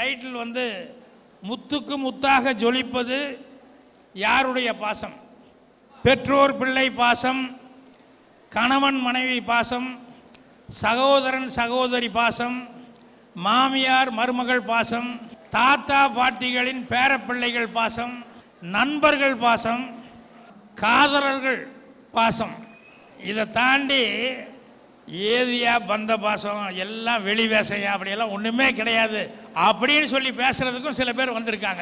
title வந்து முத்துக்கு முத்தாக ஜொலிப்பது யாருடைய பாசம் பெற்றோர் பிள்ளை பாசம் கணவன் மனைவி பாசம் சகோதரன் சகோதரி பாசம் மாமியார் மருமகள் பாசம் தாத்தா பாட்டிகளின் பேரப்பிள்ளைகள் பாசம் நண்பர்கள் பாசம் காதலர்கள் பாசம் இதை தாண்டி ஏதியா பந்த பாசம் எல்லாம் வெளி வேசையா அப்படியெல்லாம் ஒன்றுமே கிடையாது அப்படின்னு சொல்லி பேசுறதுக்கும் சில பேர் வந்திருக்காங்க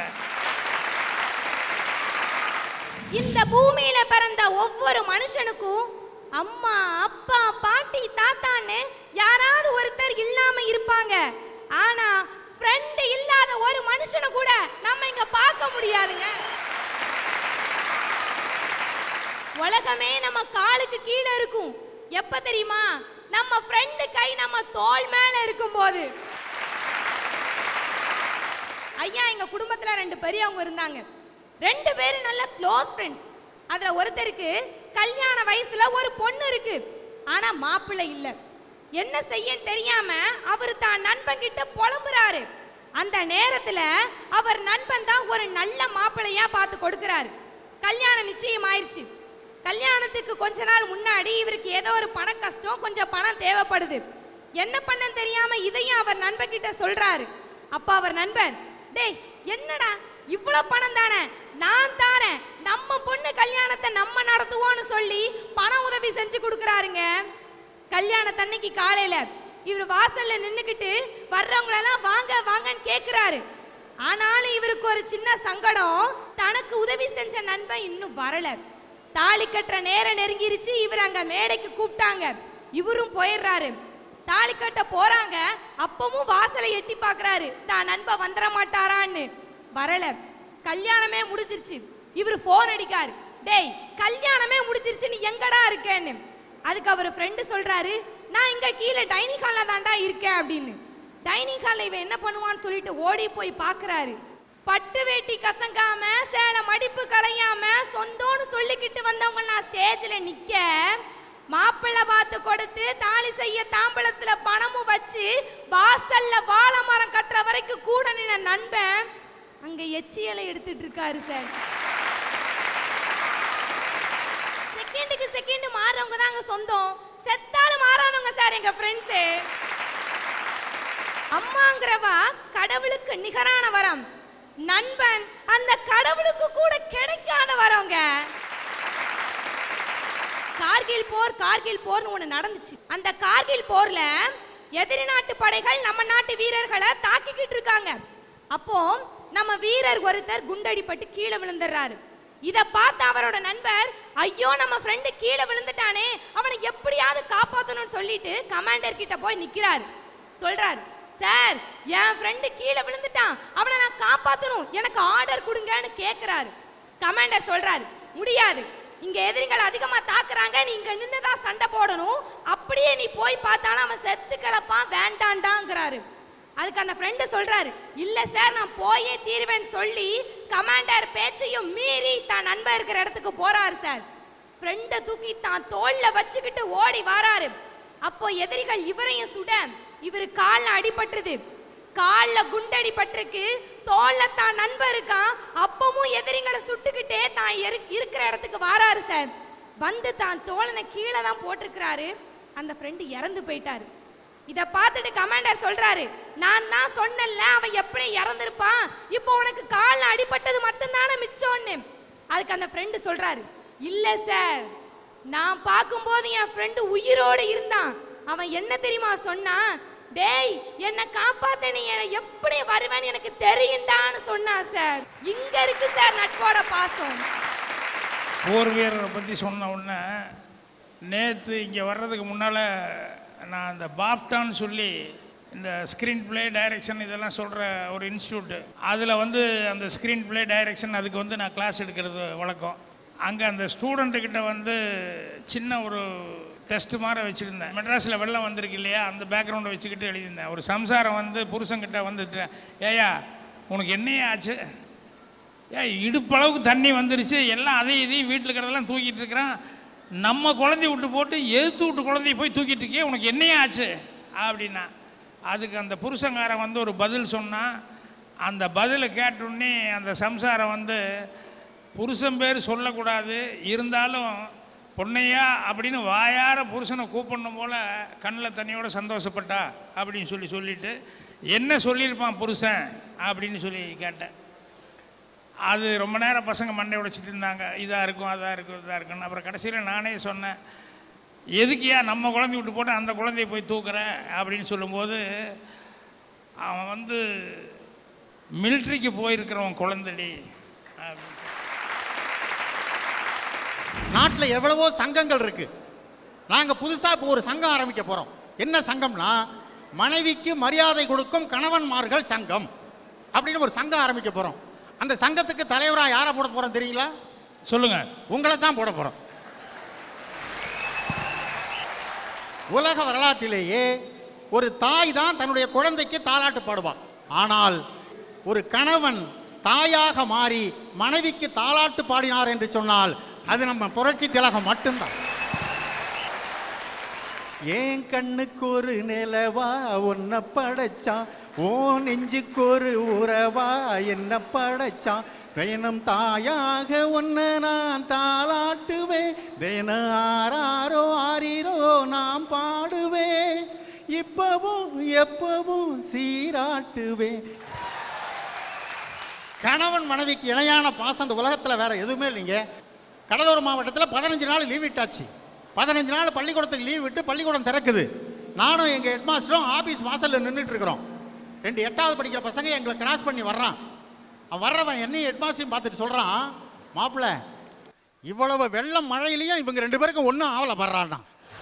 இந்த பூமியில பிறந்த ஒவ்வொரு மனுஷனுக்கும் அம்மா அப்பா பாட்டி தாத்தான்னு யாராவது ஒருத்தர் இல்லாம இருப்பாங்க ஆனா ஃப்ரெண்ட் இல்லாத ஒரு மனுஷனை கூட நம்ம இங்க பார்க்க முடியாதுங்க உலகமே நம்ம காலுக்கு கீழே இருக்கும் எப்ப தெரியுமா நம்ம ஃப்ரெண்டு கை நம்ம தோள் மேல இருக்கும் போது ஐயா எங்க குடும்பத்துல ரெண்டு பெரியவங்க இருந்தாங்க ரெண்டு பேரும் நல்ல க்ளோஸ் ஃப்ரெண்ட்ஸ் அதுல ஒருத்தருக்கு கல்யாண வயசுல ஒரு பொண்ணு இருக்கு ஆனா மாப்பிள்ளை இல்ல என்ன செய்யன்னு தெரியாம அவர் தான் நண்பன் கிட்ட புலம்புறாரு அந்த நேரத்துல அவர் நண்பன் தான் ஒரு நல்ல மாப்பிள்ளையா பார்த்து கொடுக்கறாரு கல்யாணம் நிச்சயம் ஆயிருச்சு கல்யாணத்துக்கு கொஞ்ச நாள் முன்னாடி இவருக்கு ஏதோ ஒரு பண கஷ்டம் கொஞ்சம் பணம் தேவைப்படுது என்ன பண்ணன்னு தெரியாம இதையும் அவர் நண்பன் கிட்ட சொல்றாரு அப்ப அவர் நண்பன் டேய் என்னடா இவ்வளவு பணம் தானே நான் தாரேன் நம்ம பொண்ணு கல்யாணத்தை நம்ம நடத்துவோம்னு சொல்லி பண உதவி செஞ்சு கொடுக்கறாருங்க கல்யாணத்தன்னைக்கு காலையில இவர் வாசல்ல நின்னுக்கிட்டு வர்றவங்களெல்லாம் வாங்க வாங்கன்னு கேக்குறாரு ஆனாலும் இவருக்கு ஒரு சின்ன சங்கடம் தனக்கு உதவி செஞ்ச நண்பன் இன்னும் வரல தாலி கட்டுற நேரம் நெருங்கிருச்சு இவர் அங்க மேடைக்கு கூப்பிட்டாங்க இவரும் போயிடுறாரு தாலி கட்ட போறாங்க அப்பவும் வாசலை எட்டி பார்க்கறாரு தான் நண்பன் வந்துட மாட்டாரான்னு வரல கல்யாணமே முடிஞ்சிருச்சு இவர் போன் அடிக்காரு டேய் கல்யாணமே முடிஞ்சிருச்சு நீ எங்கடா இருக்கேன்னு அதுக்கு அவர் ஃப்ரெண்டு சொல்றாரு நான் இங்க கீழே டைனிங் ஹால்ல தான்டா இருக்கேன் அப்படின்னு டைனிங் ஹால்ல இவன் என்ன பண்ணுவான்னு சொல்லிட்டு ஓடி போய் பார்க்கறாரு பட்டு வேட்டி கசங்காம சேலை மடிப்பு களையாம சொந்தம்னு சொல்லிக்கிட்டு வந்தவங்க நான் ஸ்டேஜ்ல நிக்க மாப்பிள்ளை பார்த்து கொடுத்து தாலி செய்ய தாம்பளத்துல பணமும் வச்சு வாசல்ல வாழை மரம் கட்டுற வரைக்கும் கூட நின்ன நண்பன் அங்க எச்சியலை எடுத்துட்டு இருக்காரு சார் செகண்டுக்கு செகண்ட் மாறுறவங்க தாங்க சொந்தம் செத்தாலும் மாறாதவங்க சார் எங்க ஃப்ரெண்ட்ஸு அம்மாங்கிறவா கடவுளுக்கு நிகரான வரம் நண்பன் அந்த கடவுளுக்கு கூட கிடைக்காத வரவங்க கார்கில் போர் கார்கில் போர்னு ஒண்ணு நடந்துச்சு அந்த கார்கில் போர்ல எதிரி நாட்டு படைகள் நம்ம நாட்டு வீரர்களை தாக்கிக்கிட்டு இருக்காங்க அப்போ நம்ம வீரர் ஒருத்தர் குண்டடிப்பட்டு கீழே விழுந்துடுறாரு இத பார்த்த அவரோட நண்பர் ஐயோ நம்ம ஃப்ரெண்டு கீழே விழுந்துட்டானே அவனை எப்படியாவது காப்பாத்தணும்னு சொல்லிட்டு கமாண்டர் கிட்ட போய் நிக்கிறாரு சொல்றாரு சார் என் ஃப்ரெண்டு கீழே விழுந்துட்டான் அவனை நான் காப்பாத்தணும் எனக்கு ஆர்டர் கொடுங்கன்னு கேக்குறாரு கமாண்டர் சொல்றாரு முடியாது இங்க எதிரிகள் அதிகமா தாக்குறாங்க நீ இங்க நின்னுதான் சண்டை போடணும் அப்படியே நீ போய் பார்த்தாலும் அவன் செத்து கிடப்பான் வேண்டாண்டாங்கிறாரு அதுக்கு அந்த ஃப்ரெண்டு சொல்றாரு இல்ல சார் நான் போயே தீருவேன்னு சொல்லி கமாண்டர் பேச்சையும் மீறி தான் நண்பர் இருக்கிற இடத்துக்கு போறாரு சார் ஃப்ரெண்டை தூக்கி தான் தோல்ல வச்சுக்கிட்டு ஓடி வாராரு அப்போ எதிரிகள் இவரையும் சுட இவரு கால்ல அடிபட்டுருது கால்ல குண்டடி பட்டிருக்கு தோல்ல தான் நண்பர் இருக்கான் அப்பவும் எதிரிங்களை சுட்டுக்கிட்டே தான் இரு- இருக்கிற இடத்துக்கு வாராரு சார் வந்து தான் தோழனை கீழே தான் போட்டிருக்கிறாரு அந்த ஃப்ரெண்டு இறந்து போயிட்டாரு இத பார்த்துட்டு கமாண்டர் சொல்றாரு நான் தான் சொன்னேன்ல அவன் எப்படி இறந்திருப்பான் இப்போ உனக்கு கால்ல அடிபட்டது மட்டும்தானே மிச்சம்னு அதுக்கு அந்த ஃப்ரெண்டு சொல்றாரு இல்ல சார் நான் பார்க்கும்போது என் ஃப்ரெண்டு உயிரோடு இருந்தான் அவன் என்ன தெரியுமா சொன்னான் டேய் என்னை காப்பாத்த நீ என்னை எப்படி வருவேன்னு எனக்கு தெரியுண்டான்னு சொன்னான் சார் இங்க இருக்கு சார் நட்போட பாசம் போர் வீரரை பற்றி சொன்ன உடனே நேற்று இங்கே வர்றதுக்கு முன்னால் நான் அந்த பாஃப்டான்னு சொல்லி இந்த ஸ்க்ரீன் ப்ளே டைரக்ஷன் இதெல்லாம் சொல்கிற ஒரு இன்ஸ்டியூட்டு அதில் வந்து அந்த ஸ்க்ரீன் ப்ளே டைரக்ஷன் அதுக்கு வந்து நான் கிளாஸ் எடுக்கிறது வழக்கம் அங்கே அந்த ஸ்டூடெண்ட்டுக்கிட்ட வந்து சின்ன ஒரு டெஸ்ட் மாதிரி வச்சுருந்தேன் மெட்ராஸில் வெள்ளம் வந்திருக்கு இல்லையா அந்த பேக்ரவுண்டை வச்சுக்கிட்டு எழுதியிருந்தேன் ஒரு சம்சாரம் வந்து புருஷன்கிட்ட வந்துட்டு ஏயா உனக்கு என்னையா ஆச்சு ஏன் இடுப்பளவுக்கு தண்ணி வந்துருச்சு எல்லாம் அதையும் இதையும் வீட்டில் இருக்கிறதெல்லாம் தூக்கிட்டு இருக்கிறான் நம்ம குழந்தைய விட்டு போட்டு எதிர்த்து விட்டு குழந்தைய போய் தூக்கிட்டு இருக்கியே உனக்கு என்னையா ஆச்சு அப்படின்னா அதுக்கு அந்த புருஷங்காரன் வந்து ஒரு பதில் சொன்னான் அந்த பதிலை கேட்டோடனே அந்த சம்சாரம் வந்து புருஷன் பேர் சொல்லக்கூடாது இருந்தாலும் பொன்னையா அப்படின்னு வாயார புருஷனை கூப்பிடணும் போல் கண்ணில் தண்ணியோட சந்தோஷப்பட்டா அப்படின்னு சொல்லி சொல்லிட்டு என்ன சொல்லியிருப்பான் புருஷன் அப்படின்னு சொல்லி கேட்டேன் அது ரொம்ப நேரம் பசங்க மண்டை உடைச்சிட்டு இருந்தாங்க இதாக இருக்கும் அதாக இருக்கும் இதாக இருக்குன்னு அப்புறம் கடைசியில் நானே சொன்னேன் எதுக்கியா நம்ம குழந்தை விட்டு போட்டு அந்த குழந்தைய போய் தூக்குற அப்படின்னு சொல்லும்போது அவன் வந்து மிலிட்ரிக்கு போயிருக்கிறவன் குழந்தைடி அப்படின்னு நாட்டில் எவ்வளவோ சங்கங்கள் இருக்கு நாங்கள் புதுசாக இப்போ ஒரு சங்கம் ஆரம்பிக்க போகிறோம் என்ன சங்கம்னா மனைவிக்கு மரியாதை கொடுக்கும் கணவன்மார்கள் சங்கம் அப்படின்னு ஒரு சங்கம் ஆரம்பிக்க போகிறோம் அந்த சங்கத்துக்கு தலைவராக யாரை போட போகிறோம் தெரியுங்களா சொல்லுங்கள் உங்களை தான் போட போகிறோம் உலக வரலாற்றிலேயே ஒரு தாய் தான் தன்னுடைய குழந்தைக்கு தாலாட்டு பாடுவான் ஆனால் ஒரு கணவன் தாயாக மாறி மனைவிக்கு தாலாட்டு பாடினார் என்று சொன்னால் அது நம்ம புரட்சி திலகம் மட்டும்தான் ஏன் கண்ணுக்கு ஒரு நிலவா உன்னை படைச்சான் ஓ நெஞ்சுக்கு ஒரு உறவா என்ன படைச்சான் தினம் தாயாக உன்னை நான் தாளாட்டுவேன் தினம் ஆறாரோ ஆறிரோ நான் பாடுவேன் இப்பவும் எப்பவும் சீராட்டுவேன் கணவன் மனைவிக்கு இணையான பாசம் அந்த உலகத்தில் வேற எதுவுமே இல்லைங்க கடலூர் மாவட்டத்தில் பதினஞ்சு நாள் லீவ் விட்டாச்சு பதினஞ்சு நாள் பள்ளிக்கூடத்துக்கு லீவ் விட்டு பள்ளிக்கூடம் திறக்குது நானும் எங்கள் ஹெட்மாஸ்டரும் ஆஃபீஸ் வாசலில் நின்றுட்டு இருக்கிறோம் ரெண்டு எட்டாவது படிக்கிற பசங்க எங்களை கிராஸ் பண்ணி வர்றான் அவன் வர்றவன் என்னையும் ஹெட்மாஸ்டரையும் பார்த்துட்டு சொல்கிறான் மாப்பிள்ள இவ்வளவு வெள்ளம் மழையிலையும் இவங்க ரெண்டு பேருக்கும் ஒன்றும் ஆவலை படுறான்னா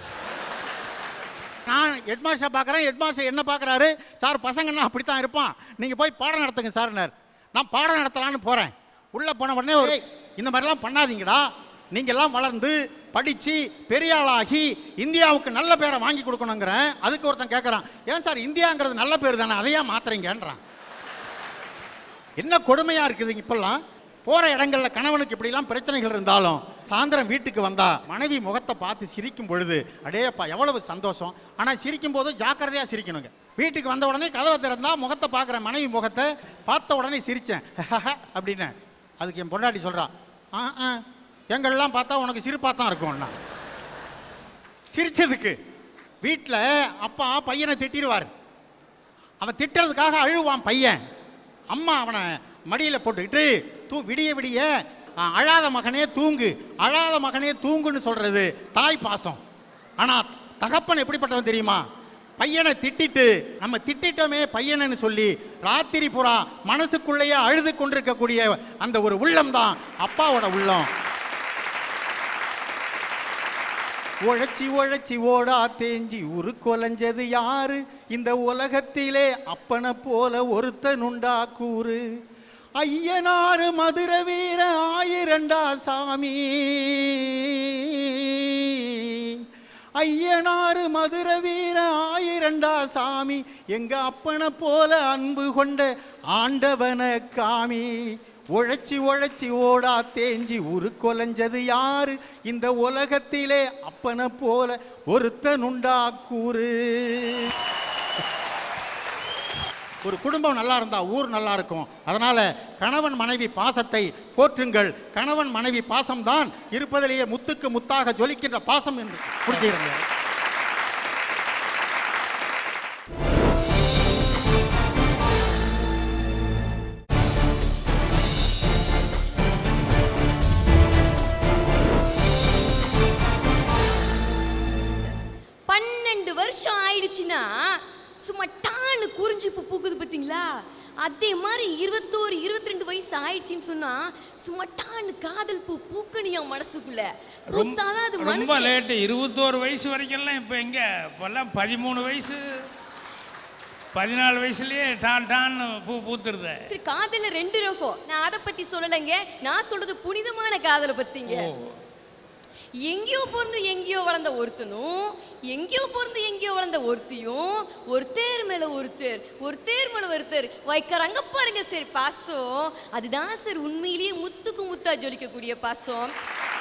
நான் ஹெட்மாஸ்டர் பார்க்குறேன் ஹெட்மாஸ்டர் என்ன பார்க்குறாரு சார் பசங்கன்னா அப்படி தான் இருப்பான் நீங்கள் போய் பாடம் நடத்துங்க சார்னார் நான் பாடம் நடத்தலான்னு போகிறேன் உள்ளே போன உடனே ஒரு இந்த மாதிரிலாம் பண்ணாதீங்கடா நீங்கள்லாம் வளர்ந்து படித்து பெரிய ஆளாகி இந்தியாவுக்கு நல்ல பேரை வாங்கி கொடுக்கணுங்கிறேன் அதுக்கு ஒருத்தன் கேட்குறான் ஏன் சார் இந்தியாங்கிறது நல்ல பேர் தானே அதையா மாத்துறீங்கன்றான் என்ன கொடுமையாக இருக்குது இப்பெல்லாம் போகிற இடங்கள்ல கணவனுக்கு இப்படிலாம் பிரச்சனைகள் இருந்தாலும் சாயந்தரம் வீட்டுக்கு வந்தா மனைவி முகத்தை பார்த்து சிரிக்கும் பொழுது அடேப்பா எவ்வளவு சந்தோஷம் ஆனால் சிரிக்கும் போது ஜாக்கிரதையாக சிரிக்கணுங்க வீட்டுக்கு வந்த உடனே கதவை திறந்தா முகத்தை பார்க்குற மனைவி முகத்தை பார்த்த உடனே சிரித்தேன் அப்படின்னு அதுக்கு என் பொண்டாட்டி சொல்றா ஆ ஆ எங்கள்லாம் பார்த்தா உனக்கு சிரிப்பாக தான் இருக்கும்னா சிரிச்சதுக்கு வீட்டில் அப்பா பையனை திட்டிடுவார் அவன் திட்டுறதுக்காக அழுவான் பையன் அம்மா அவனை மடியில் போட்டுக்கிட்டு தூ விடிய விடிய அ, அழாத மகனே தூங்கு அழாத மகனே தூங்குன்னு சொல்றது தாய் பாசம் ஆனால் தகப்பன் எப்படிப்பட்டவன் தெரியுமா பையனை திட்டிட்டு நம்ம திட்டிட்டோமே பையனன்னு சொல்லி ராத்திரி புறா மனசுக்குள்ளேயே அழுது கொண்டிருக்கக்கூடிய அந்த ஒரு உள்ளம் தான் அப்பாவோட உள்ளம் உழைச்சி உழைச்சி ஓடா தேஞ்சி உருக்கொலைஞ்சது யாரு இந்த உலகத்திலே அப்பனை போல ஒருத்தனுண்டா கூறு ஐயனாறு மதுர வீர ஆயிரண்டா சாமி ஐயனாறு மதுர வீர ஆயிரண்டா சாமி எங்க அப்பனை போல அன்பு கொண்ட ஆண்டவன காமி உழைச்சி உழைச்சி ஓடா தேஞ்சி உருக்கொலைஞ்சது யாரு இந்த உலகத்திலே அப்பனை போல ஒருத்தனுண்டா கூறு ஒரு குடும்பம் நல்லா இருந்தா ஊர் நல்லா இருக்கும் அதனால கணவன் மனைவி பாசத்தை போற்றுங்கள் கணவன் மனைவி பாசம்தான் இருப்பதிலேயே முத்துக்கு முத்தாக ஜொலிக்கின்ற பாசம் என்று புரிஞ்சுக்கிறேங்க பன்னெண்டு வருஷம் ஆயிடுச்சுன்னா சும்மா டான்னு குறிஞ்சு இப்போ பூக்குது பார்த்தீங்களா அதே மாதிரி இருபத்தோரு இருபத்தி ரெண்டு வயசு ஆயிடுச்சுன்னு சொன்னா சும்மா டான்னு காதல் பூ பூக்கணியா மனசுக்குள்ள பூத்தாதான் அது ரொம்ப மனுஷன் லேட்டு இருபத்தோரு வயசு வரைக்கும்லாம் இப்போ எங்கே இப்போல்லாம் பதிமூணு வயசு பதினாலு வயசுலயே டான் டான்னு பூ பூத்துருது சரி காதல்ல ரெண்டு ரகம் நான் அதை பத்தி சொல்லலைங்க நான் சொல்றது புனிதமான காதலை பத்திங்க ஓ எங்கேயோ பிறந்து எங்கேயோ வளர்ந்த ஒருத்தனும் எங்கேயோ பிறந்து எங்கேயோ வளர்ந்த ஒருத்தியும் ஒருத்தர் மேல ஒருத்தர் ஒருத்தர் மேல ஒருத்தர் வைக்கிறாங்க பாருங்க சார் பாசம் அதுதான் சார் உண்மையிலேயே முத்துக்கு முத்தா ஜொலிக்கக்கூடிய பாசம்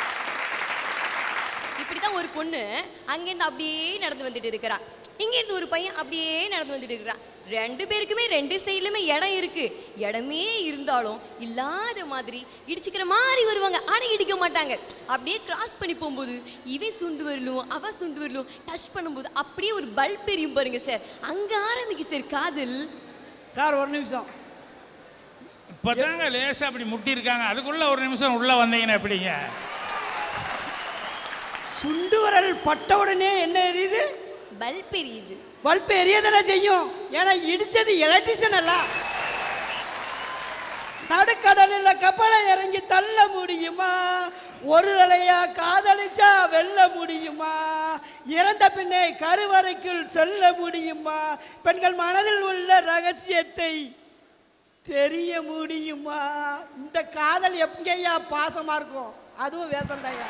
இப்படிதான் ஒரு பொண்ணு அங்கேருந்து அப்படியே நடந்து வந்துட்டு இருக்கிறா இங்கேருந்து ஒரு பையன் அப்படியே நடந்து வந்துட்டு இருக்கிறான் ரெண்டு பேருக்குமே ரெண்டு சைடுலுமே இடம் இருக்கு இடமே இருந்தாலும் இல்லாத மாதிரி இடிச்சுக்கிற மாதிரி வருவாங்க ஆனா இடிக்க மாட்டாங்க அப்படியே கிராஸ் பண்ணி போகும்போது இவன் சுண்டு வரலும் அவ சுண்டு வரலும் டச் பண்ணும்போது அப்படியே ஒரு பல்ப் எரியும் பாருங்க சார் அங்க ஆரம்பிக்கு சார் காதல் சார் ஒரு நிமிஷம் இப்போதாங்க லேசாக அப்படி முட்டியிருக்காங்க அதுக்குள்ளே ஒரு நிமிஷம் உள்ளே வந்தீங்கன்னா எப்படிங்க சுண்டு விரல் பட்ட உடனே என்ன எரியுது பல்ப் எரியுது பல்ப் எரியதானே செய்யும் ஏன்னா இடிச்சது எலக்ட்ரிஷன் அல்ல நடுக்கடலில் கப்பலை இறங்கி தள்ள முடியுமா ஒரு தலையா காதலிச்சா வெல்ல முடியுமா இறந்த பின்னே கருவறைக்குள் செல்ல முடியுமா பெண்கள் மனதில் உள்ள ரகசியத்தை தெரிய முடியுமா இந்த காதல் எங்கேயா பாசமா இருக்கும் அதுவும் வேசம்தாயா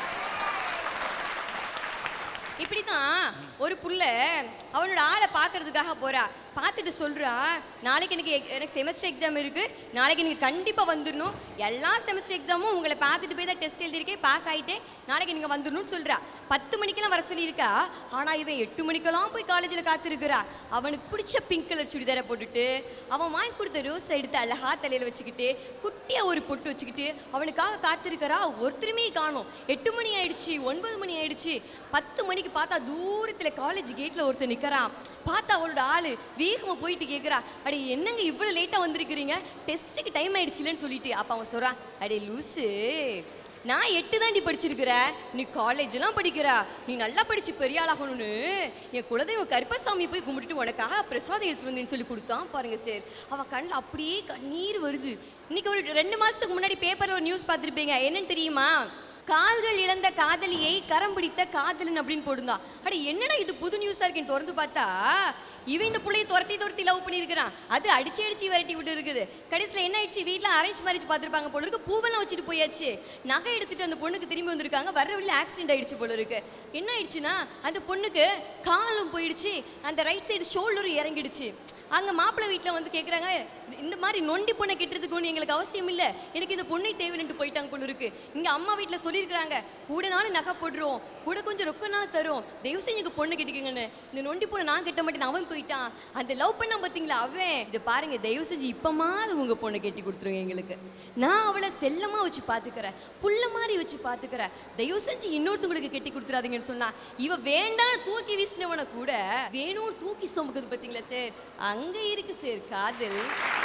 இப்படிதான் ஒரு புள்ள அவனோட ஆளை பார்க்கறதுக்காக போறா பார்த்துட்டு சொல்றா நாளைக்கு எனக்கு எக்- எனக்கு செமஸ்டர் எக்ஸாம் இருக்கு நாளைக்கு எனக்கு கண்டிப்பா வந்துடணும் எல்லா செமஸ்டர் எக்ஸாமும் உங்களை பார்த்துட்டு போய் தான் டெஸ்ட் எழுதியிருக்கேன் பாஸ் ஆயிட்டேன் நாளைக்கு நீங்க வந்துடணும்னு சொல்றா பத்து மணிக்கெல்லாம் வர சொல்லியிருக்கா ஆனா இவன் எட்டு மணிக்கெல்லாம் போய் காலேஜில் காத்திருக்கிறா அவனுக்கு பிடிச்ச பிங்க் கலர் சுடிதாரை போட்டுட்டு அவன் வாங்கி கொடுத்த ரோஸ் எடுத்து அழகா தலையில வச்சுக்கிட்டு குட்டியா ஒரு பொட்டு வச்சுக்கிட்டு அவனுக்காக காத்திருக்கிறா ஒருத்தருமே காணும் எட்டு மணி ஆயிடுச்சு ஒன்பது மணி ஆயிடுச்சு பத்து மணிக்கு பார்த்தா தூரத்துல காலேஜ் கேட்ல ஒருத்தர் நிக்கிறான் பார்த்தா அவளோட ஆளு வேகமா போயிட்டு கேக்குறா அடி என்னங்க இவ்வளவு லேட்டா வந்திருக்கிறீங்க டெஸ்ட்டுக்கு டைம் ஆயிடுச்சுலன்னு சொல்லிட்டு அப்ப அவன் சொல்றான் அடே லூசு நான் எட்டு தாண்டி படிச்சிருக்கிற நீ காலேஜ்லாம் படிக்கிறா நீ நல்லா படிச்சு பெரிய ஆளாகணும்னு என் குலதெய்வம் கருப்பசாமி போய் கும்பிட்டுட்டு உனக்காக பிரசாதம் எடுத்து வந்தேன்னு சொல்லி கொடுத்தான் பாருங்க சார் அவ கண்ணில் அப்படியே கண்ணீர் வருது இன்னைக்கு ஒரு ரெண்டு மாசத்துக்கு முன்னாடி பேப்பர்ல ஒரு நியூஸ் பார்த்துருப்பீங்க என்னன்னு தெரியுமா கால்கள் இழந்த காதலியை கரம் பிடித்த காதலன் அப்படின்னு போடுந்தா அட என்னடா இது புது நியூஸா இருக்கேன்னு திறந்து பார்த்தா இவன் இந்த புள்ளைய துரத்தி துரத்தி லவ் பண்ணியிருக்கிறான் அது அடிச்சு அடிச்சு விரட்டி விட்டு இருக்குது கடைசியில் என்ன ஆயிடுச்சு வீட்டில் அரேஞ்ச் மேரேஜ் பார்த்துருப்பாங்க போல இருக்கு பூவெல்லாம் வச்சுட்டு போயாச்சு நகை எடுத்துட்டு அந்த பொண்ணுக்கு திரும்பி வந்திருக்காங்க வர வழியில் ஆக்சிடென்ட் ஆயிடுச்சு போல இருக்கு என்ன ஆயிடுச்சுன்னா அந்த பொண்ணுக்கு காலும் போயிடுச்சு அந்த ரைட் சைடு ஷோல்டரும் இறங்கிடுச்சு அங்க மாப்பிள்ளை வீட்டில் வந்து கேட்குறாங்க இந்த மாதிரி நொண்டி பொண்ணை கெட்டுறதுக்கு ஒன்று எங்களுக்கு அவசியம் இல்லை எனக்கு இந்த பொண்ணை தேவைன்ட்டு போயிட்டாங்க போல இருக்கு இங்க அம்மா வீட்டில் சொல்லியிருக்கிறாங்க கூட நாள் நகை போடுறோம் கூட கொஞ்சம் ரொக்க நாள் தரும் தயவு செஞ்சு எங்க பொண்ணு கெட்டிக்கங்கன்னு இந்த நொண்டி பொண்ணை நான் கட்ட மாட்டேன் அவன் போயிட்டான் அந்த லவ் பண்ண பார்த்தீங்களா அவன் இது பாருங்க தயவு செஞ்சு இப்பமாவது உங்க பொண்ணை கட்டி கொடுத்துருங்க எங்களுக்கு நான் அவளை செல்லமா வச்சு பாத்துக்கிறேன் புள்ள மாதிரி வச்சு பாத்துக்கிறேன் தயவு செஞ்சு இன்னொருத்தவங்களுக்கு கட்டி கொடுத்துறாதீங்கன்னு சொன்னா இவ வேண்டாம் தூக்கி வீசினவனை கூட வேணும் தூக்கி சுமக்குது பார்த்தீங்களா சார் அங்க இருக்கு சார் காதல்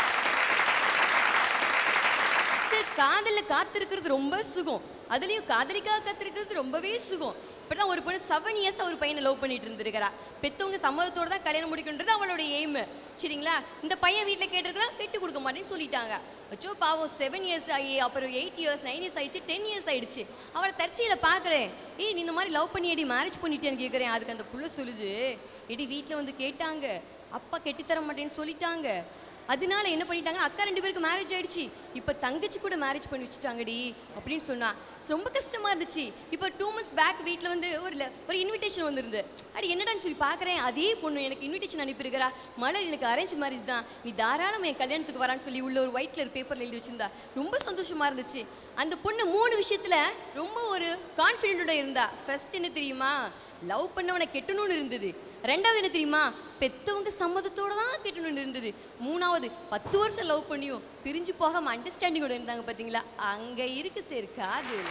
சார் காதல்ல காத்திருக்கிறது ரொம்ப சுகம் அதுலயும் காதலிக்காக காத்திருக்கிறது ரொம்பவே சுகம் இப்படிதான் ஒரு பொண்ணு செவன் இயர்ஸ் ஒரு பையனை லவ் பண்ணிட்டு இருந்திருக்கிறா பெத்தவங்க சம்மதத்தோட தான் கல்யாணம் முடிக்கணுன்றது அவளோட எய்ம் சரிங்களா இந்த பையன் வீட்டில் கேட்டிருக்கிறா கட்டி கொடுக்க மாட்டேன்னு சொல்லிட்டாங்க அச்சோ பாவம் செவன் இயர்ஸ் ஆகி அப்புறம் எயிட் இயர்ஸ் நைன் இயர்ஸ் ஆயிடுச்சு டென் இயர்ஸ் ஆயிடுச்சு அவளை தற்செயல பார்க்குறேன் ஏய் நீ இந்த மாதிரி லவ் பண்ணியடி மேரேஜ் பண்ணிட்டேன்னு கேட்குறேன் அதுக்கு அந்த புள்ள சொல்லுது எடி வீட்டில் வந்து கேட்டாங்க அப்பா கெட்டித்தர மாட்டேன்னு சொல்லிட்டாங்க அதனால என்ன பண்ணிட்டாங்க அக்கா ரெண்டு பேருக்கு மேரேஜ் ஆயிடுச்சு இப்போ தங்கச்சி கூட மேரேஜ் பண்ணி வச்சுட்டாங்கடி அப்படின்னு சொன்னா ரொம்ப கஷ்டமா இருந்துச்சு இப்போ டூ மந்த்ஸ் பேக் வீட்டில் வந்து ஒரு ல- ஒரு இன்விடேஷன் வந்திருந்து அடி என்னடான்னு சொல்லி பார்க்குறேன் அதே பொண்ணு எனக்கு இன்விடேஷன் அனுப்பியிருக்கிறா மலர் எனக்கு அரேஞ்ச் மேரேஜ் தான் நீ தாராளம் என் கல்யாணத்துக்கு வரான்னு சொல்லி உள்ள ஒரு ஒயிட் கலர் பேப்பரில் எழுதி வச்சிருந்தா ரொம்ப சந்தோஷமா இருந்துச்சு அந்த பொண்ணு மூணு விஷயத்துல ரொம்ப ஒரு கான்ஃபிடென்ட்டோட இருந்தா ஃபர்ஸ்ட் என்ன தெரியுமா லவ் பண்ணவனை கெட்டணும்னு இருந்தது ரெண்டாவது என்ன தெரியுமா பெத்தவங்க சம்மதத்தோட தான் கெட்டணும்னு இருந்தது மூணாவது பத்து வருஷம் லவ் பண்ணியும் பிரிஞ்சு போகாம அண்டர்ஸ்டாண்டிங்கோட இருந்தாங்க பாத்தீங்களா அங்க இருக்கு சார் காதல்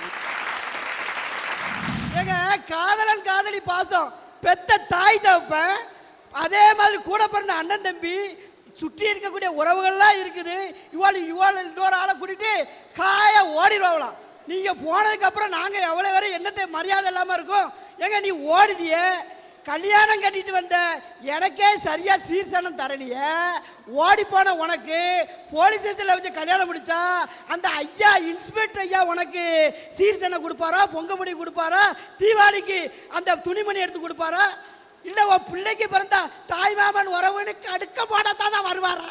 ஏங்க காதலன் காதலி பாசம் பெத்த தாய் தகப்பன் அதே மாதிரி கூட பிறந்த அண்ணன் தம்பி சுற்றி இருக்கக்கூடிய உறவுகள்லாம் இருக்குது இவாள் இவாள் இன்னொரு ஆளை கூட்டிட்டு காய ஓடிடுவாங்களாம் நீங்க போனதுக்கு அப்புறம் நாங்க எவ்வளவு வரை என்னத்தை மரியாதை இல்லாம இருக்கோம் ஏங்க நீ ஓடுதியே கல்யாணம் கட்டிட்டு வந்த எனக்கே சரியா சீர்சனம் தரலையே ஓடி போன உனக்கு போலீஸ் ஸ்டேஷன்ல வச்சு கல்யாணம் முடிச்சா அந்த ஐயா இன்ஸ்பெக்டர் ஐயா உனக்கு சீர்சனை கொடுப்பாரா பொங்க முடி கொடுப்பாரா தீபாவளிக்கு அந்த துணிமணி எடுத்து கொடுப்பாரா இல்ல உன் பிள்ளைக்கு பிறந்தா தாய் மாமன் உறவுன்னு கடுக்க போடத்தான் தான் வருவாரா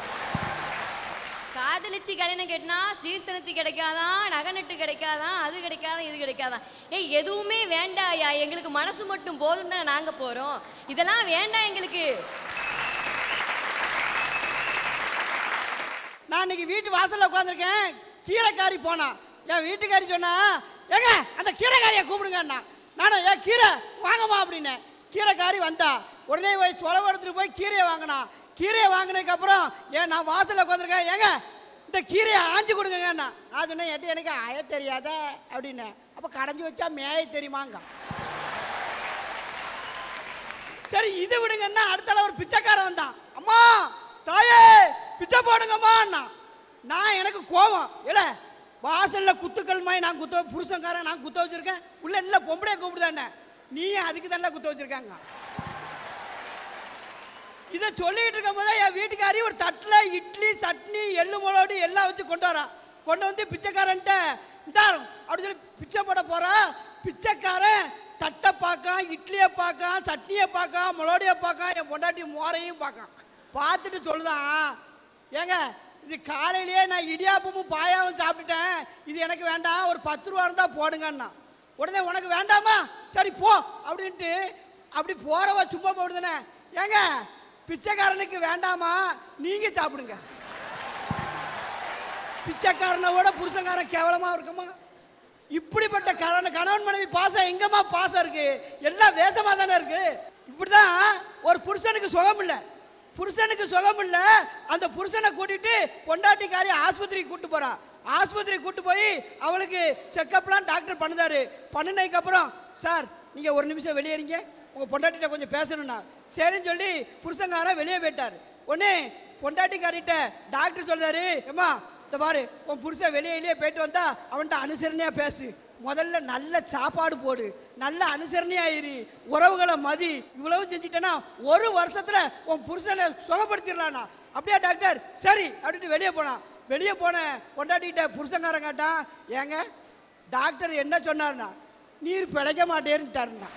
காதலிச்சு கல்யாணம் கேட்டினா சீர்சனத்து கிடைக்காதான் நகை நட்டு கிடைக்காதான் அது கிடைக்காதான் இது கிடைக்காதான் ஏய் எதுவுமே வேண்டாயா எங்களுக்கு மனசு மட்டும் போதும் தானே நாங்க போறோம் இதெல்லாம் வேண்டாம் எங்களுக்கு நான் இன்னைக்கு வீட்டு வாசல்ல உட்காந்துருக்கேன் கீரைக்காரி போனான் என் வீட்டுக்காரி சொன்னா ஏங்க அந்த கீரைக்காரியை கூப்பிடுங்கண்ணா நானும் ஏன் கீரை வாங்கம்மா அப்படின்னேன் கீரைக்காரி வந்தா உடனே போய் சொலவு எடுத்துட்டு போய் கீரையை வாங்கினா கீரையை வாங்கினதுக்கு அப்புறம் ஏன் நான் வாசல்ல உட்காந்துருக்கேன் ஏங்க இந்த கீரையை ஆஞ்சு கொடுங்கண்ணா நான் சொன்னேன் எட்டு எனக்கு ஆய தெரியாத அப்படின்னு அப்போ கடைஞ்சி வச்சா மேய தெரியுமாங்க சரி இது விடுங்கன்னா அடுத்தால ஒரு பிச்சைக்காரன் வந்தான் அம்மா தாயே பிச்சை போடுங்கம்மா நான் எனக்கு கோவம் இல்ல வாசல்ல குத்துக்கள் மாதிரி நான் குத்த புருஷன்காரன் நான் குத்த வச்சிருக்கேன் உள்ள இல்ல பொம்பளைய கூப்பிடுதானே நீ அதுக்கு தானே குத்த வச்சிருக்காங்க இதை சொல்லிட்டு இருக்கும் போதே என் வீட்டுக்காரி ஒரு தட்டில் இட்லி சட்னி எள்ளு முளோடு எல்லாம் வச்சு கொண்டு வரா கொண்டு வந்து பிச்சைக்காரன்ட்ட இந்தாரும் அப்படி சொல்லி பிச்சை போட போறா பிச்சைக்காரன் தட்டை பார்க்கான் இட்லியை பார்க்கான் சட்னியை பார்க்கான் முளோடியை பார்க்கான் என் பொண்டாட்டி மோரையும் பார்க்கான் பார்த்துட்டு சொல்லுதான் ஏங்க இது காலையிலேயே நான் இடியாப்பமும் பாயாவும் சாப்பிட்டுட்டேன் இது எனக்கு வேண்டாம் ஒரு பத்து ரூபா இருந்தால் போடுங்கண்ணா உடனே உனக்கு வேண்டாமா சரி போ அப்படின்ட்டு அப்படி போறவ சும்மா போடுதுனே ஏங்க பிச்சைக்காரனுக்கு வேண்டாமா நீங்க சாப்பிடுங்க பிச்சைக்காரனை விட புருஷன்காரன் கேவலமா இருக்குமா இப்படிப்பட்ட கணவன் கணவன் மனைவி பாசம் எங்கம்மா பாசம் இருக்கு எல்லாம் வேஷமா தானே இருக்கு இப்படிதான் ஒரு புருஷனுக்கு சுகம் இல்லை புருஷனுக்கு சுகம் இல்லை அந்த புருஷனை கூட்டிட்டு பொண்டாட்டிக்காரி ஆஸ்பத்திரிக்கு கூட்டு போறா ஆஸ்பத்திரி கூட்டு போய் அவளுக்கு செக்கப்லாம் டாக்டர் பண்ணுதாரு பண்ணினதுக்கு அப்புறம் சார் நீங்க ஒரு நிமிஷம் வெளியேறீங்க உங்க பொண்டாட்டிட்ட கொஞ்சம் பேசணும்னா சரின்னு சொல்லி புருஷங்காரன் வெளியே போயிட்டார் உடனே பொண்டாட்டிக்காரிட்ட டாக்டர் சொல்றாரு ஏம்மா இந்த பாரு உன் புருஷன் வெளியிலேயே போயிட்டு வந்தா அவன்கிட்ட அனுசரணையா பேசு முதல்ல நல்ல சாப்பாடு போடு நல்ல அனுசரணையா இரு உறவுகளை மதி இவ்வளவு செஞ்சிட்டேன்னா ஒரு வருஷத்துல உன் புருஷனை சுகப்படுத்திடலாம்னா அப்படியா டாக்டர் சரி அப்படின்ட்டு வெளியே போனான் வெளியே போன பொண்டாட்டிக்கிட்ட புருஷங்காரன் கேட்டான் ஏங்க டாக்டர் என்ன சொன்னார்னா நீர் பிழைக்க மாட்டேன்ட்டாருன்னா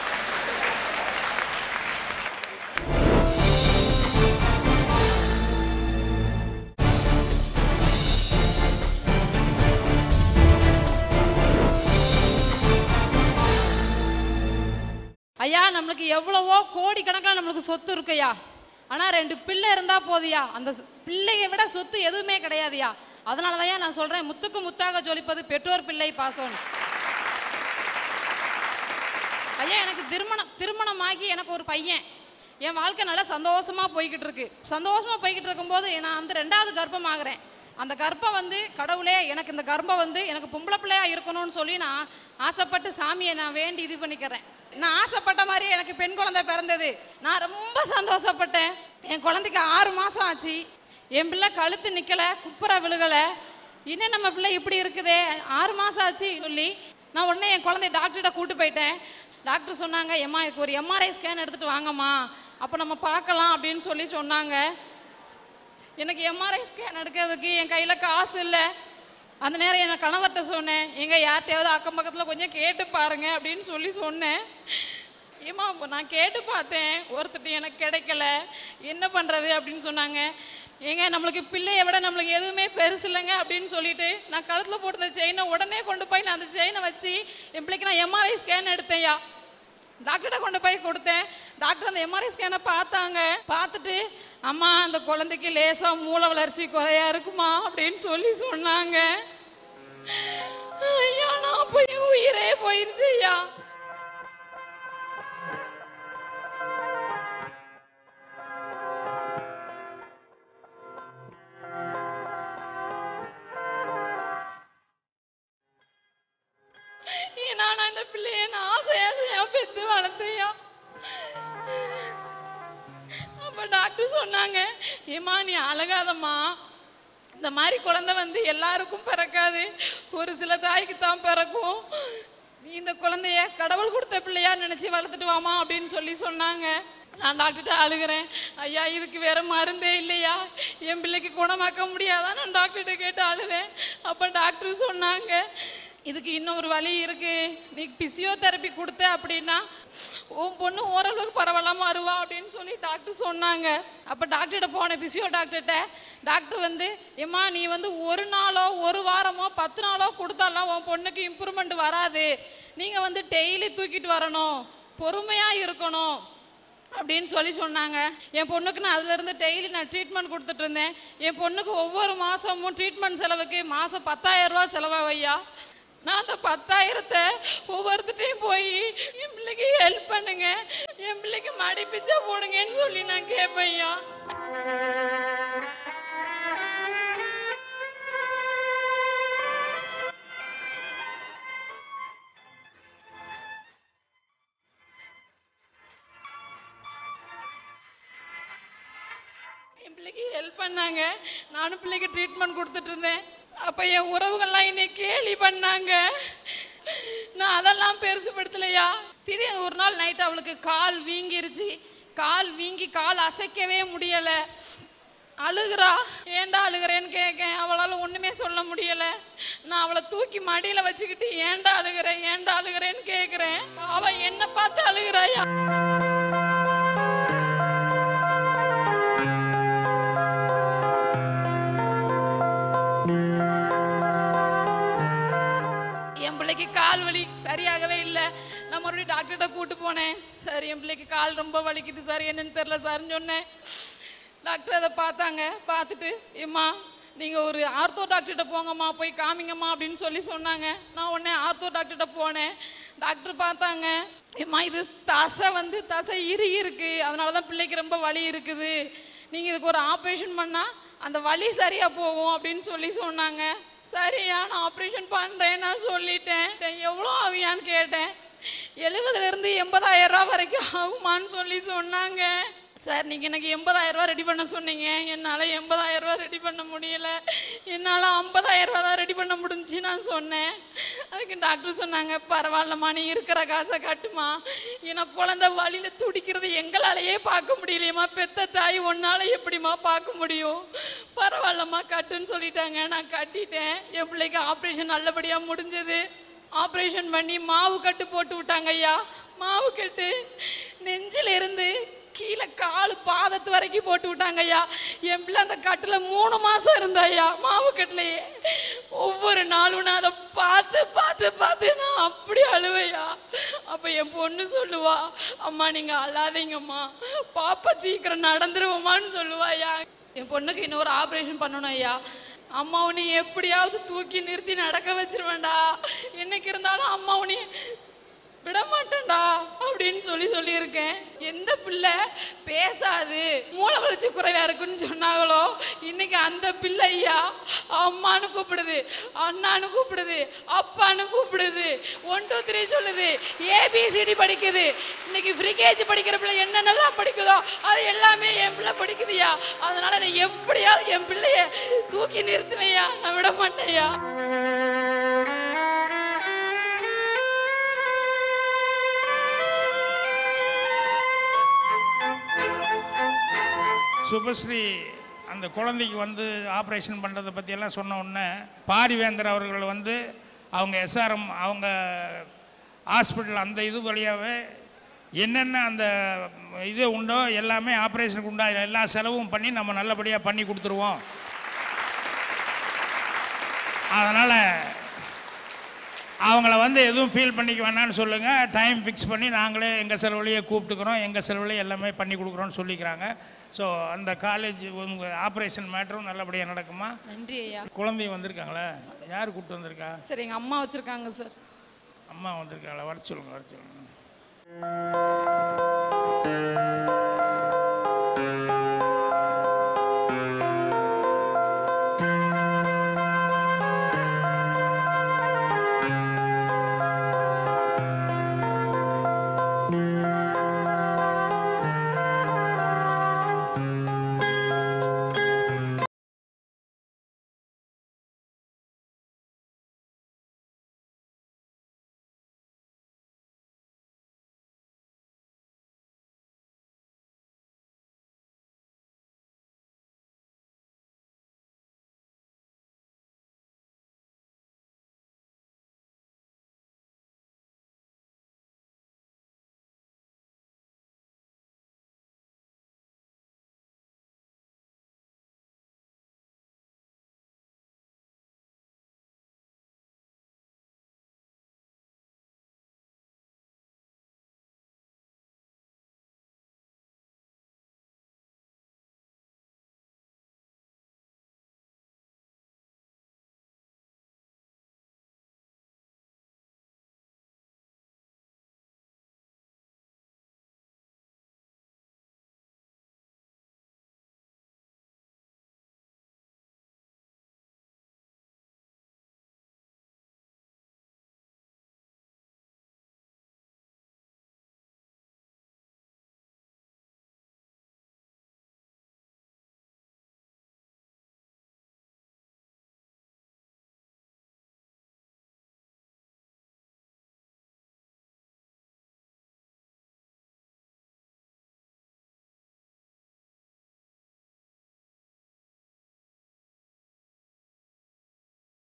ஐயா நம்மளுக்கு எவ்வளவோ கோடிக்கணக்கில் நம்மளுக்கு சொத்து இருக்குயா ஆனால் ரெண்டு பிள்ளை இருந்தால் போதியா அந்த சொ- பிள்ளையை விட சொத்து எதுவுமே கிடையாதுயா அதனால தான் நான் சொல்கிறேன் முத்துக்கு முத்தாக ஜொலிப்பது பெற்றோர் பிள்ளை பாசம் ஐயா எனக்கு திருமணம் திருமணமாகி எனக்கு ஒரு பையன் என் வாழ்க்கை நல்லா சந்தோஷமா போய்கிட்டு இருக்கு சந்தோஷமா போய்கிட்டு இருக்கும்போது நான் வந்து ரெண்டாவது கர்ப்பம் ஆகுறேன் அந்த கர்ப்பம் வந்து கடவுளே எனக்கு இந்த கர்ப்பம் வந்து எனக்கு பொம்பளை பிள்ளையா இருக்கணும்னு சொல்லி நான் ஆசைப்பட்டு சாமியை நான் வேண்டி இது பண்ணிக்கிறேன் நான் ஆசைப்பட்ட மாதிரி எனக்கு பெண் குழந்தை பிறந்தது நான் ரொம்ப சந்தோஷப்பட்டேன் என் குழந்தைக்கு ஆறு மாதம் ஆச்சு என் பிள்ளை கழுத்து நிற்கலை குப்புற விழுகலை இன்னும் நம்ம பிள்ளை இப்படி இருக்குதே ஆறு மாதம் ஆச்சு சொல்லி நான் உடனே என் குழந்தைய டாக்டர்கிட்ட கூட்டு போயிட்டேன் டாக்டர் சொன்னாங்க எம்மா இதுக்கு ஒரு எம்ஆர்ஐ ஸ்கேன் எடுத்துகிட்டு வாங்கம்மா அப்போ நம்ம பார்க்கலாம் அப்படின்னு சொல்லி சொன்னாங்க எனக்கு எம்ஆர்ஐ ஸ்கேன் எடுக்கிறதுக்கு என் கையில் காசு இல்லை அந்த நேரம் என் கணவர்கிட்ட சொன்னேன் எங்க யார்கிட்டயாவது அக்கம் பக்கத்தில் கொஞ்சம் கேட்டு பாருங்க அப்படின்னு சொல்லி சொன்னேன் ஏம்மா அப்போ நான் கேட்டு பார்த்தேன் ஒருத்தர் எனக்கு கிடைக்கல என்ன பண்ணுறது அப்படின்னு சொன்னாங்க ஏங்க நம்மளுக்கு பிள்ளையை விட நம்மளுக்கு எதுவுமே பெருசு இல்லைங்க அப்படின்னு சொல்லிட்டு நான் கழுத்தில் போட்டிருந்த செயினை உடனே கொண்டு போய் நான் அந்த செயினை வச்சு என் பிள்ளைக்கு நான் எம்ஆர்ஐ ஸ்கேன் எடுத்தேன்யா டாக்டர்கிட்ட கொண்டு போய் கொடுத்தேன் டாக்டர் அந்த எம்ஆர்ஐ ஸ்கேனை பார்த்தாங்க பார்த்துட்டு அம்மா அந்த குழந்தைக்கு லேசாக மூளை வளர்ச்சி குறையா இருக்குமா அப்படின்னு சொல்லி சொன்னாங்க ஐயா நான் போய் உயிரே போயிருச்சு ஐயா ஏன்னா நான் இந்த பிள்ளைய நான் ஆசை ஆசையா பெத்து வளர்த்தையா அப்ப டாக்டர் சொன்னாங்க ஏமா நீ அழகாதம்மா இந்த மாதிரி குழந்தை வந்து எல்லாருக்கும் பிறக்காது ஒரு சில தாய்க்கு தான் பிறக்கும் நீ இந்த குழந்தைய கடவுள் கொடுத்த பிள்ளையா நினைச்சு வளர்த்துட்டு வாமா அப்படின்னு சொல்லி சொன்னாங்க நான் டாக்டர்கிட்ட அழுகிறேன் ஐயா இதுக்கு வேற மருந்தே இல்லையா என் பிள்ளைக்கு குணமாக்க முடியாதா நான் டாக்டர்கிட்ட கேட்டு அழுதேன் அப்போ டாக்டர் சொன்னாங்க இதுக்கு இன்னொரு வழி இருக்கு நீ பிசியோதெரப்பி கொடுத்த அப்படின்னா உன் பொண்ணு ஓரளவுக்கு பரவாயில்லாம வருவா அப்படின்னு சொல்லி டாக்டர் சொன்னாங்க அப்போ டாக்டர்கிட்ட போனேன் பிசியோ டாக்டர்கிட்ட டாக்டர் வந்து ஏம்மா நீ வந்து ஒரு நாளோ ஒரு வாரமோ பத்து நாளோ கொடுத்தாலாம் உன் பொண்ணுக்கு இம்ப்ரூவ்மெண்ட் வராது நீங்கள் வந்து டெய்லி தூக்கிட்டு வரணும் பொறுமையாக இருக்கணும் அப்படின்னு சொல்லி சொன்னாங்க என் பொண்ணுக்கு நான் அதுலேருந்து டெய்லி நான் ட்ரீட்மெண்ட் கொடுத்துட்டு இருந்தேன் என் பொண்ணுக்கு ஒவ்வொரு மாதமும் ட்ரீட்மெண்ட் செலவுக்கு மாதம் பத்தாயிரம் ரூபா செலவாக ஐயா நான் அந்த பத்தாயிரத்தை ஒவ்வொருத்திட்டையும் போய் என் பிள்ளைக்கு ஹெல்ப் பண்ணுங்க என் பிள்ளைக்கு மடி பிச்சை போடுங்கன்னு சொல்லி நான் கேட்பேன்யா என் பிள்ளைக்கு ஹெல்ப் பண்ணாங்க நானும் பிள்ளைக்கு ட்ரீட்மெண்ட் கொடுத்துட்டு இருந்தேன் அப்போ என் உறவுகள்லாம் என்னை கேலி பண்ணாங்க நான் அதெல்லாம் பெருசுப்படுத்தலையா திடீர்னு ஒரு நாள் நைட் அவளுக்கு கால் வீங்கிருச்சு கால் வீங்கி கால் அசைக்கவே முடியலை அழுகுறா ஏன்டா அழுகிறேன்னு கேட்கேன் அவளால் ஒன்றுமே சொல்ல முடியலை நான் அவளை தூக்கி மடியில் வச்சுக்கிட்டு ஏன்டா அழுகிறேன் ஏன்டா அழுகிறேன்னு கேட்குறேன் அவள் என்னை பார்த்து அழுகிறாயா என் பிள்ளைக்கு கால் வலி சரியாகவே இல்லை நான் மறுபடியும் டாக்டர்கிட்ட கூட்டு போனேன் சார் என் பிள்ளைக்கு கால் ரொம்ப வலிக்குது சார் என்னன்னு தெரில சார்னு சொன்னேன் டாக்டர் அதை பார்த்தாங்க பார்த்துட்டு ஏம்மா நீங்கள் ஒரு ஆர்த்தோ டாக்டர்கிட்ட போங்கம்மா போய் காமிங்கம்மா அப்படின்னு சொல்லி சொன்னாங்க நான் உடனே ஆர்த்தோ டாக்டர்கிட்ட போனேன் டாக்டர் பார்த்தாங்க ஏம்மா இது தசை வந்து தசை இறுகி இருக்கு அதனால தான் பிள்ளைக்கு ரொம்ப வலி இருக்குது நீங்கள் இதுக்கு ஒரு ஆப்ரேஷன் பண்ணால் அந்த வலி சரியாக போகும் அப்படின்னு சொல்லி சொன்னாங்க சரியா நான் ஆப்ரேஷன் பண்ணுறேன் நான் சொல்லிட்டேன் எவ்வளோ ஆகுயான்னு கேட்டேன் எழுபதுலேருந்து எண்பதாயிரம் ரூபா வரைக்கும் ஆகுமான்னு சொல்லி சொன்னாங்க சார் நீங்கள் எனக்கு எண்பதாயிரம் ரூபா ரெடி பண்ண சொன்னீங்க என்னால் எண்பதாயிரம் ரூபா ரெடி பண்ண முடியல என்னால் ஐம்பதாயிரம் ரூபா தான் ரெடி பண்ண முடிஞ்சு நான் சொன்னேன் அதுக்கு டாக்டர் சொன்னாங்க பரவாயில்லம்மா நீ இருக்கிற காசை கட்டுமா ஏன்னா குழந்தை வழியில் துடிக்கிறது எங்களாலேயே பார்க்க முடியலையம்மா பெத்த தாய் ஒன்றால் எப்படிம்மா பார்க்க முடியும் பரவாயில்லம்மா கட்டுன்னு சொல்லிட்டாங்க நான் கட்டிட்டேன் என் பிள்ளைக்கு ஆப்ரேஷன் நல்லபடியாக முடிஞ்சது ஆப்ரேஷன் பண்ணி மாவு கட்டு போட்டு விட்டாங்க ஐயா மாவு கட்டு நெஞ்சில இருந்து கீழே காலு பாதத்து வரைக்கும் போட்டு விட்டாங்க ஐயா என் பிள்ளை அந்த கட்டில் மூணு மாதம் இருந்தா ஐயா மாவு கட்டிலையே ஒவ்வொரு நாளும் நான் அதை பார்த்து பார்த்து பார்த்து நான் அப்படி அழுவையா அப்போ என் பொண்ணு சொல்லுவா அம்மா நீங்கள் அழாதீங்கம்மா பாப்பா சீக்கிரம் நடந்துருவோமான்னு சொல்லுவாயா என் பொண்ணுக்கு இன்னொரு ஆப்ரேஷன் பண்ணணும் ஐயா அம்மா உன்னை எப்படியாவது தூக்கி நிறுத்தி நடக்க வச்சிருவேன்டா என்னைக்கு இருந்தாலும் அம்மா உன்னை விட மாட்டேன்டா அப்படின்னு சொல்லி சொல்லியிருக்கேன் எந்த பிள்ளை பேசாது மூளை வளர்ச்சி குறைவா இருக்குன்னு சொன்னாங்களோ இன்னைக்கு அந்த பிள்ளை ஐயா அம்மான்னு கூப்பிடுது அண்ணான்னு கூப்பிடுது அப்பான்னு கூப்பிடுது ஒன் டூ த்ரீ சொல்லுது ஏபிசிடி படிக்குது இன்னைக்கு ஃப்ரீகேஜி படிக்கிற பிள்ளை என்னென்னலாம் படிக்குதோ அது எல்லாமே என் பிள்ளை படிக்குதுயா அதனால நான் எப்படியாவது என் பிள்ளைய தூக்கி நிறுத்துவையா நான் விட மாட்டேன்யா சுபஸ்ரீ அந்த குழந்தைக்கு வந்து ஆப்ரேஷன் பண்ணுறதை பற்றியெல்லாம் சொன்ன உடனே பாரிவேந்தர் அவர்கள் வந்து அவங்க எஸ்ஆர்எம் அவங்க ஹாஸ்பிட்டல் அந்த இது வழியாகவே என்னென்ன அந்த இது உண்டோ எல்லாமே ஆப்ரேஷனுக்கு உண்டா எல்லா செலவும் பண்ணி நம்ம நல்லபடியாக பண்ணி கொடுத்துருவோம் அதனால் அவங்கள வந்து எதுவும் ஃபீல் பண்ணிக்க வேணாம்னு சொல்லுங்கள் டைம் ஃபிக்ஸ் பண்ணி நாங்களே எங்கள் செலவுலையே கூப்பிட்டுக்கிறோம் எங்கள் செலவுலையே எல்லாமே பண்ணி கொடுக்குறோன்னு சொல்லிக்கிறாங்க ஸோ அந்த காலேஜ் உங்கள் ஆப்ரேஷன் மேட்டரும் நல்லபடியாக நடக்குமா நன்றி ஐயா குழந்தையும் வந்திருக்காங்களா யார் கூப்பிட்டு வந்திருக்கா சரி எங்கள் அம்மா வச்சுருக்காங்க சார் அம்மா வந்திருக்காங்களா வர சொல்லுங்க வர சொல்லுங்க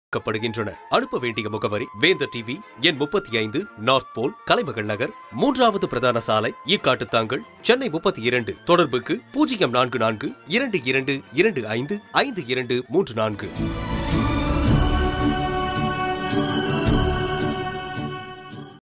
வரவேற்கப்படுகின்றன அனுப்ப வேண்டிய முகவரி வேந்தர் டிவி எண் முப்பத்தி ஐந்து நார்த் போல் கலைமகள் நகர் மூன்றாவது பிரதான சாலை ஈக்காட்டுத்தாங்கல் சென்னை முப்பத்தி இரண்டு தொடர்புக்கு பூஜ்ஜியம் நான்கு நான்கு இரண்டு இரண்டு இரண்டு ஐந்து ஐந்து இரண்டு மூன்று நான்கு